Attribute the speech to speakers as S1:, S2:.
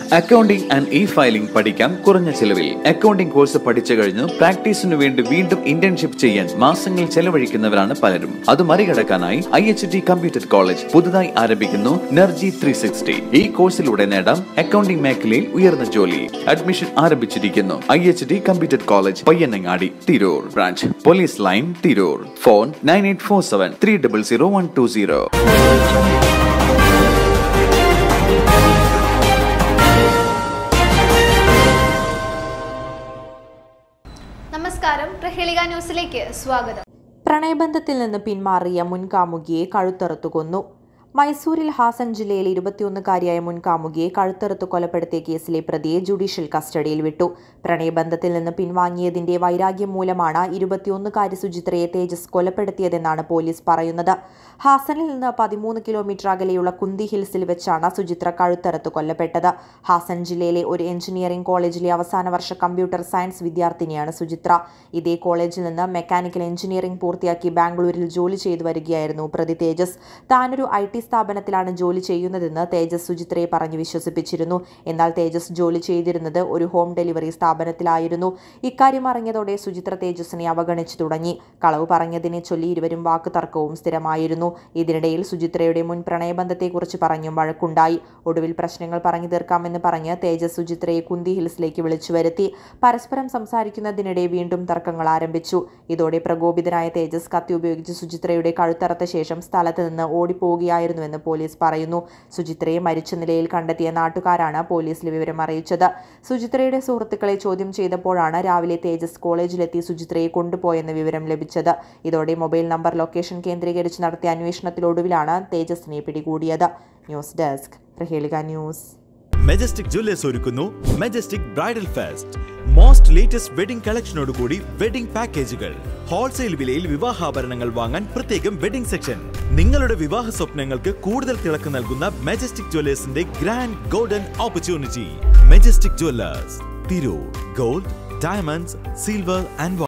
S1: accounting and E filing പഠിക്കാം കുറഞ്ഞ ചിലവിൽ അക്കൗണ്ടിംഗ് കോഴ്സ് പഠിച്ചു കഴിഞ്ഞ് പ്രാക്ടീസിനു വേണ്ടി വീണ്ടും ഇന്റേൺഷിപ്പ് ചെയ്യാൻ മാസങ്ങൾ ചെലവഴിക്കുന്നവരാണ് പലരും അത് മറികടക്കാനായി I H T computer college പുതുതായി ആരംഭിക്കുന്നു നർജി ത്രീ സിക്സ്റ്റി ഈ കോഴ്സിലൂടെ നേടാം അക്കൗണ്ടിംഗ് മേഖലയിൽ ഉയർന്ന ജോലി അഡ്മിഷൻ ആരംഭിച്ചിരിക്കുന്നു I H T computer college Payyanangadi Tirur branch police line Tirur phone nine eight four seven three double zero one two zero
S2: നമസ്കാരം പ്രഹേളിക ന്യൂസിലേക്ക് സ്വാഗതം
S3: പ്രണയബന്ധത്തിൽ നിന്ന് പിന്മാറിയ മുൻ കാമുകിയെ കഴുത്തറുത്തു കൊന്നു മൈസൂരിൽ ഹാസൻ ജില്ലയിൽ ഇരുപത്തിയൊന്നുകാരിയായ മുൻ കാമുകിയെ കഴുത്തറുത്ത് കൊലപ്പെടുത്തിയ കേസിലെ പ്രതിയെ ജുഡീഷ്യൽ കസ്റ്റഡിയിൽ വിട്ടു പ്രണയബന്ധത്തിൽ നിന്ന് പിൻവാങ്ങിയതിന്റെ വൈരാഗ്യം മൂലമാണ് ഇരുപത്തിയൊന്നുകാരി സുചിത്രയെ തേജസ് കൊലപ്പെടുത്തിയതെന്നാണ് പോലീസ് പറയുന്നത് ഹാസനിൽ നിന്ന് പതിമൂന്ന് കിലോമീറ്റർ അകലെയുള്ള കുന്തി ഹിൽസിൽ വെച്ചാണ് സുചിത്ര കഴുത്തറുത്ത് കൊല്ലപ്പെട്ടത് ഹാസൻ ജില്ലയിലെ ഒരു എഞ്ചിനീയറിംഗ് കോളേജിലെ അവസാന വർഷ കമ്പ്യൂട്ടർ സയൻസ് വിദ്യാർത്ഥിനിയാണ് സുചിത്ര ഇതേ കോളേജിൽ നിന്ന് മെക്കാനിക്കൽ എഞ്ചിനീയറിംഗ് പൂർത്തിയാക്കി ബാംഗ്ലൂരിൽ ജോലി ചെയ്തു വരികയായിരുന്നു പ്രതി തേജസ് താനൊരു ഐ ടി സ്ഥാപനത്തിലാണ് ജോലി ചെയ്യുന്നതെന്ന് തേജസ് സുചിത്രയെ പറഞ്ഞു വിശ്വസിപ്പിച്ചിരുന്നു എന്നാൽ തേജസ് ജോലി ചെയ്തിരുന്നത് ഒരു ഹോം ഡെലിവറി സ്ഥാപനത്തിലായിരുന്നു ഇക്കാര്യം അറിഞ്ഞതോടെ സുചിത്ര തേജസിനെ അവഗണിച്ചു തുടങ്ങി കളവ് പറഞ്ഞതിനെ ചൊല്ലി ഇരുവരും വാക്ക് തർക്കവും സ്ഥിരമായിരുന്നു ഇതിനിടയിൽ സുചിത്രയുടെ മുൻ പ്രണയബന്ധത്തെക്കുറിച്ച് പറഞ്ഞും വഴക്കുണ്ടായി ഒടുവിൽ പ്രശ്നങ്ങൾ പറഞ്ഞു തീർക്കാമെന്ന് പറഞ്ഞ് തേജസ് സുചിത്രയെ കുന്തി ഹിൽസിലേക്ക് വിളിച്ചു വരുത്തി പരസ്പരം സംസാരിക്കുന്നതിനിടെ വീണ്ടും തർക്കങ്ങൾ ആരംഭിച്ചു ഇതോടെ പ്രകോപിതനായ തേജസ് കത്തി ഉപയോഗിച്ച് സുചിത്രയുടെ കഴുത്തറത്ത ശേഷം സ്ഥലത്ത് നിന്ന് ഓടിപ്പോവുകയായിരുന്നുവെന്ന് പോലീസ് പറയുന്നു സുചിത്രയെ മരിച്ച നിലയിൽ കണ്ടെത്തിയ നാട്ടുകാരാണ് പോലീസിൽ വിവരം അറിയിച്ചത് സുചിത്രയുടെ സുഹൃത്തുക്കളെ ചോദ്യം ചെയ്തപ്പോഴാണ് രാവിലെ തേജസ് കോളേജിലെത്തി സുചിത്രയെ കൊണ്ടുപോയെന്ന വിവരം ലഭിച്ചത് ഇതോടെ മൊബൈൽ നമ്പർ ലൊക്കേഷൻ കേന്ദ്രീകരിച്ച് നടത്തിയ അന്വേഷണത്തിലൊടുവിലാണ് തേജസിനെ പിടികൂടിയത് news desk Prahelika news
S4: Majestic jewellers ഒരുക്കുന്നു Majestic bridal fest most latest wedding കളക്ഷനോടുകൂടി വെഡിംഗ് പാക്കേജുകൾ ഹോൾസെയിൽ വിലയിൽ വിവാഹാഭരണങ്ങൾ വാങ്ങാൻ പ്രത്യേകം വെഡിംഗ് സെക്ഷൻ നിങ്ങളുടെ വിവാഹ സ്വപ്നങ്ങൾക്ക് കൂടുതൽ തിളക്കം നൽകുന്ന മെജസ്റ്റിക് ജുവല്ലേഴ്സിന്റെ grand golden opportunity Majestic jewellers Tirur gold diamonds silver and